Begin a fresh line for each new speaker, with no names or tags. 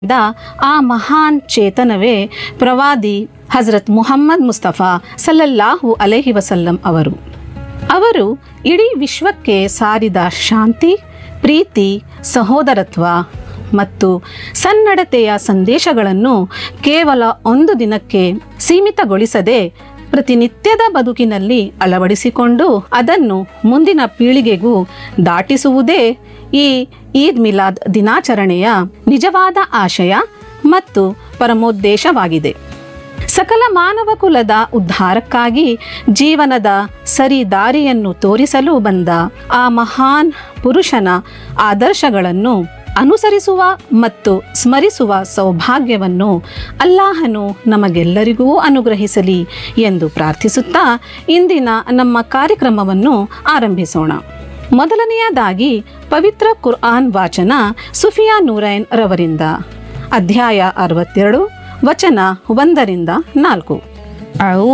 the ಆ ಮಹಾನ್ ಚೇತನವೇ ಪ್ರವಾದಿ ಹಜರತ್ ಮುಹಮ್ಮದ್ ಮುಸ್ತಫಾ ಸಲ್ಲಲ್ಲಾಹು ಅಲೈಹಿ ವಸಲ್ಲಂ ಅವರು ಅವರು ಇಡೀ ವಿಶ್ವಕ್ಕೆ ಸಾರಿದ ಶಾಂತಿ ಪ್ರೀತಿ ಸಹೋದರತ್ವ ಮತ್ತು ಸನ್ನಡತೆಯ ಸಂದೇಶಗಳನ್ನು ಕೇವಲ ಒಂದು ದಿನಕ್ಕೆ ಸೀಮಿತಗೊಳಿಸದೆ ಪ್ರತಿನಿತ್ಯದ ಬದುಕಿನಲ್ಲಿ ಅಳವಡಿಸಿಕೊಂಡು ಅದನ್ನು ಮುಂದಿನ ಪೀಳಿಗೆಗೂ ದಾಟಿಸುವುದೇ ಈ ಈದ್ ಮಿಲಾದ್ ದಿನಾಚರಣೆಯ ನಿಜವಾದ ಆಶಯ ಮತ್ತು ಪರಮೋದ್ದೇಶವಾಗಿದೆ ಸಕಲ ಮಾನವ ಕುಲದ ಉದ್ಧಾರಕ್ಕಾಗಿ ಜೀವನದ ಸರಿ ದಾರಿಯನ್ನು ತೋರಿಸಲು ಬಂದ ಆ ಮಹಾನ್ ಪುರುಷನ ಆದರ್ಶಗಳನ್ನು ಅನುಸರಿಸುವ ಮತ್ತು ಸ್ಮರಿಸುವ ಸೌಭಾಗ್ಯವನ್ನು ಅಲ್ಲಾಹನು ನಮಗೆಲ್ಲರಿಗೂ ಅನುಗ್ರಹಿಸಲಿ ಎಂದು ಪ್ರಾರ್ಥಿಸುತ್ತಾ ಇಂದಿನ ನಮ್ಮ ಕಾರ್ಯಕ್ರಮವನ್ನು ಆರಂಭಿಸೋಣ ಮೊದಲನೆಯದಾಗಿ ಪವಿತ್ರ ಕುರ್ಆನ್ ವಾಚನ ಸುಫಿಯಾ ನೂರೈನ್ ರವರಿಂದ ಅಧ್ಯಾಯ ಅರವತ್ತೆರಡು ವಚನ ಒಂದರಿಂದ ನಾಲ್ಕು